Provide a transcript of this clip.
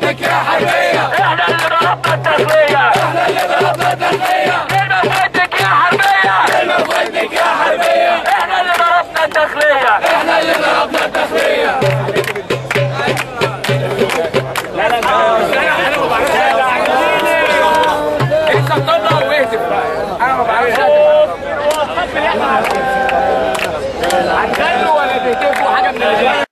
موتك يا حربية احنا اللي ضربنا التسوية احنا اللي ضربنا الداخلية كلمة فاتك يا حربية كلمة موتك يا حربية احنا اللي ضربنا الداخلية احنا اللي ضربنا الداخلية انت تطلع واهتف بقى انا ما بعرفش هتغنوا ولا تهتفوا حاجة من اللي